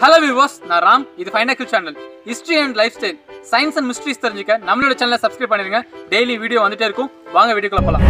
hello viewers நான் ராம் இது Finacle channel history and life style science and mysteries தெரிஞ்சுக்க நம்மளோட சேனலை சப்ஸ்கிரைப் பண்ணிருங்க டெய்லி வீடியோ வந்துட்டே இருக்கும் வாங்க வீடியோக்குள்ள போலாம்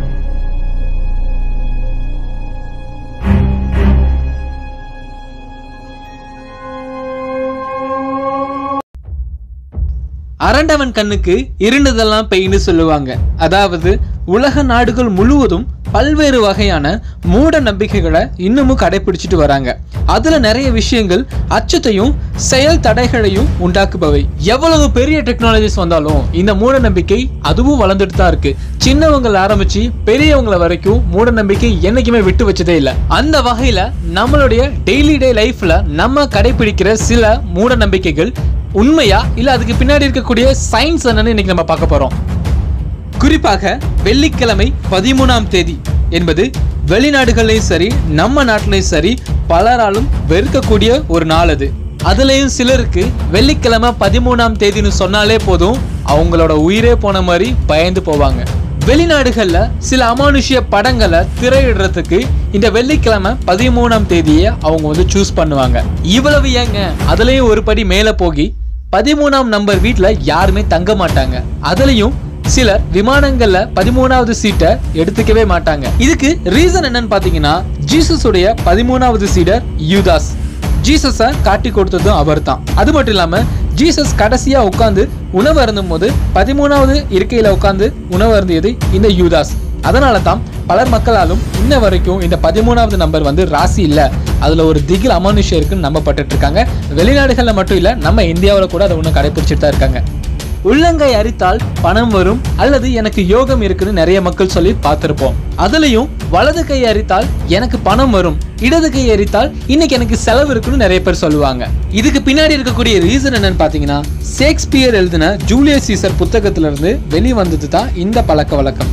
அரண்டவன் கண்ணுக்கு இருண்டதெல்லாம் பெய்ன்னு சொல்லுவாங்க அதாவது உலக நாடுகள் முழுவதும் பல்வேறு வகையான மூட நம்பிக்கைகளை இன்னமும் கடைபிடிச்சிட்டு வராங்க அதுல நிறைய விஷயங்கள் அச்சத்தையும் செயல் தடைகளையும் உண்டாக்குபவை எவ்வளவு பெரிய டெக்னாலஜிஸ் வந்தாலும் இந்த மூட நம்பிக்கை அதுவும் வளர்ந்துட்டு தான் இருக்கு சின்னவங்களை ஆரம்பிச்சு பெரியவங்களை வரைக்கும் மூட நம்பிக்கை என்னைக்குமே விட்டு வச்சதே இல்லை அந்த வகையில நம்மளுடைய டெய்லி டே லைஃப்ல நம்ம கடைபிடிக்கிற சில மூட நம்பிக்கைகள் உண்மையா இல்ல அதுக்கு பின்னாடி இருக்கக்கூடிய சயின்ஸ் என்னன்னு இன்னைக்கு நம்ம பார்க்க போறோம் குறிப்பாக வெள்ளிக்கிழமை பதிமூணாம் தேதி என்பது வெளிநாடுகள்லையும் சரி நம்ம நாட்டிலையும் சரி பலராலும் வெறுக்கக்கூடிய ஒரு நாள் அது அதுலயும் சிலருக்கு வெள்ளிக்கிழமை பதிமூணாம் தேதின்னு சொன்னாலே போதும் அவங்களோட உயிரே போன மாதிரி பயந்து போவாங்க வெளிநாடுகள்ல சில அமானுஷ்ய படங்களை திரையிடுறதுக்கு இந்த வெள்ளிக்கிழமை பதிமூணாம் தேதியை அவங்க வந்து சூஸ் பண்ணுவாங்க இவ்வளவு ஏங்க அதுலயும் ஒரு படி மேல போகி பதிமூணாம் நம்பர் வீட்ல யாருமே தங்க மாட்டாங்க அதுலயும் சிலர் விமானங்கள்ல பதிமூணாவது சீட்டை எடுத்துக்கவே மாட்டாங்க இதுக்கு ரீசன் என்னன்னு பாத்தீங்கன்னா ஜீசஸுடைய பதிமூணாவது சீடர் யூதாஸ் ஜீசஸை காட்டி கொடுத்ததும் அவர்தான் அது மட்டும் இல்லாம ஜீசஸ் கடைசியா உட்கார்ந்து உணவு அருந்தும் போது பதிமூணாவது இருக்கையில உட்கார்ந்து உணவு அருந்தியது இந்த யூதாஸ் அதனால தான் பலர் மக்களாலும் இன்ன வரைக்கும் இந்த பதிமூணாவது நம்பர் வந்து ராசி இல்ல அதுல ஒரு திகில் அமானுஷ்யம் இருக்குன்னு நம்பப்பட்டுட்டு இருக்காங்க வெளிநாடுகள்ல மட்டும் இல்ல நம்ம இந்தியாவுல கூட அதை ஒன்றும் கடைபிடிச்சிட்டு தான் இருக்காங்க உள்ளங்கை அரித்தால் பணம் வரும் அல்லது எனக்கு யோகம் இருக்குன்னு நிறைய மக்கள் சொல்லி பார்த்திருப்போம் அதுலயும் வலது கை அரித்தால் எனக்கு பணம் வரும் இடது கை அரித்தால் இன்னைக்கு எனக்கு செலவு இருக்குன்னு நிறைய பேர் சொல்லுவாங்க இதுக்கு பின்னாடி இருக்கக்கூடிய ரீசன் என்னன்னு பாத்தீங்கன்னா ஷேக்ஸ்பியர் எழுதின ஜூலியஸ் சீசர் புத்தகத்துல இருந்து வெளிவந்தது தான் இந்த பழக்க வழக்கம்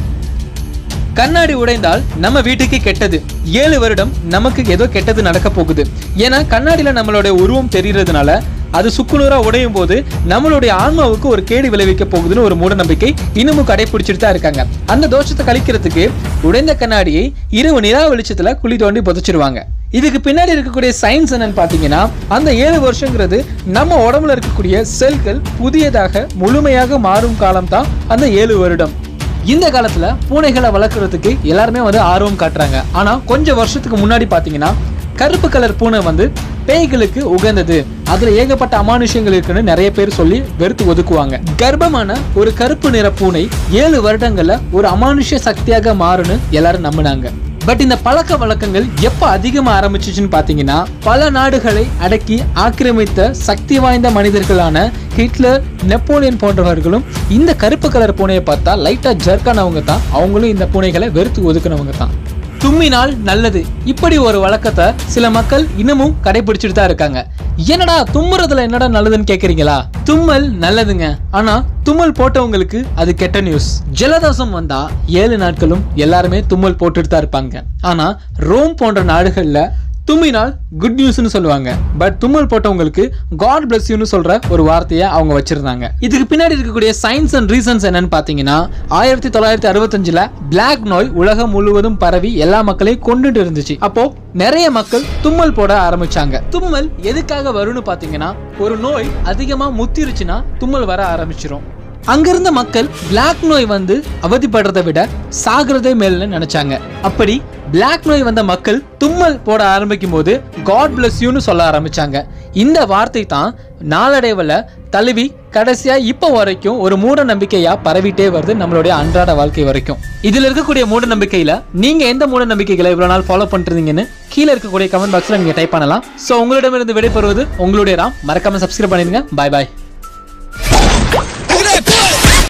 கண்ணாடி உடைந்தால் நம்ம வீட்டுக்கு கெட்டது ஏழு வருடம் நமக்கு ஏதோ கெட்டது நடக்க போகுது ஏன்னா கண்ணாடியில நம்மளுடைய உருவம் தெரியறதுனால அது சுக்குநூறா உடையும் போது நம்மளுடைய ஆன்மாவுக்கு ஒரு கேடு விளைவிக்க போகுதுன்னு ஒரு மூட நம்பிக்கை இன்னமும் கடைபிடிச்சிட்டு தான் இருக்காங்க அந்த தோஷத்தை கழிக்கிறதுக்கு உடைந்த கண்ணாடியை இரவு நிலா வெளிச்சத்துல குழி தோண்டி புதைச்சிருவாங்க இதுக்கு பின்னாடி இருக்கக்கூடிய சயின்ஸ் என்னன்னு பார்த்தீங்கன்னா அந்த ஏழு வருஷங்கிறது நம்ம உடம்புல இருக்கக்கூடிய செல்கள் புதியதாக முழுமையாக மாறும் காலம் தான் அந்த ஏழு வருடம் இந்த காலத்துல பூனைகளை வளர்க்குறதுக்கு எல்லாருமே வந்து ஆர்வம் காட்டுறாங்க ஆனா கொஞ்சம் வருஷத்துக்கு முன்னாடி பாத்தீங்கன்னா கருப்பு கலர் பூனை வந்து பேய்களுக்கு உகந்தது அதுல ஏகப்பட்ட அமானுஷ்யங்கள் இருக்குன்னு நிறைய பேர் சொல்லி வெறுத்து ஒதுக்குவாங்க கர்ப்பமான ஒரு கருப்பு நிற பூனை ஏழு வருடங்கள்ல ஒரு அமானுஷ்ய சக்தியாக மாறுன்னு எல்லாரும் நம்பினாங்க பட் இந்த பழக்க வழக்கங்கள் எப்ப அதிகமா ஆரம்பிச்சுச்சுன்னு பாத்தீங்கன்னா பல நாடுகளை அடக்கி ஆக்கிரமித்த சக்தி வாய்ந்த மனிதர்களான ஹிட்லர் நெப்போலியன் போன்றவர்களும் இந்த கருப்பு கலர் பூனையை பார்த்தா லைட்டா ஜர்க்கானவங்க தான் அவங்களும் இந்த பூனைகளை வெறுத்து ஒதுக்குனவங்க தான் தும்மினால் நல்லது இப்படி ஒரு வழக்கத்தை சில மக்கள் இன்னமும் கடைபிடிச்சிட்டு தான் இருக்காங்க என்னடா தும்முறதுல என்னடா நல்லதுன்னு கேக்குறீங்களா தும்மல் நல்லதுங்க ஆனா தும்மல் போட்டவங்களுக்கு அது கெட்ட நியூஸ் ஜலதோஷம் வந்தா ஏழு நாட்களும் எல்லாருமே தும்மல் போட்டுட்டு தான் இருப்பாங்க ஆனா ரோம் போன்ற நாடுகள்ல தும்மினால் குட் நியூஸ்னு சொல்லுவாங்க பட் தும்மல் போட்டவங்களுக்கு காட் பிளஸ் யூன்னு சொல்ற ஒரு வார்த்தையை அவங்க வச்சிருந்தாங்க இதுக்கு பின்னாடி இருக்கக்கூடிய சயின்ஸ் அண்ட் ரீசன்ஸ் என்னன்னு பாத்தீங்கன்னா ஆயிரத்தி தொள்ளாயிரத்தி அறுபத்தஞ்சுல பிளாக் நோய் உலகம் முழுவதும் பரவி எல்லா மக்களையும் கொண்டுட்டு இருந்துச்சு அப்போ நிறைய மக்கள் தும்மல் போட ஆரம்பிச்சாங்க தும்மல் எதுக்காக வரும்னு பாத்தீங்கன்னா ஒரு நோய் அதிகமா முத்திருச்சுன்னா தும்மல் வர ஆரம்பிச்சிரும் அங்கிருந்த மக்கள் பிளாக் நோய் வந்து அவதிப்படுறதை விட சாகிறதே மேல்னு நினைச்சாங்க அப்படி பிளாக் நோய் வந்த மக்கள் தும்மல் போட ஆரம்பிக்கும் போது காட் பிளஸ் யூன்னு சொல்ல ஆரம்பிச்சாங்க இந்த வார்த்தை தான் நாளடைவில் தழுவி கடைசியா இப்போ வரைக்கும் ஒரு மூட நம்பிக்கையா பரவிட்டே வருது நம்மளுடைய அன்றாட வாழ்க்கை வரைக்கும் இதுல இருக்கக்கூடிய மூட நம்பிக்கையில நீங்க எந்த மூட நம்பிக்கைகளை இவ்வளவு நாள் ஃபாலோ பண்ணிருந்தீங்கன்னு கீழே இருக்கக்கூடிய கமெண்ட் பாக்ஸ்ல நீங்க டைப் பண்ணலாம் ஸோ உங்களிடமிருந்து விடைபெறுவது உங்களுடைய ராம் மறக்காம சப்ஸ்கிரைப் பண்ணிருங்க பாய் பாய்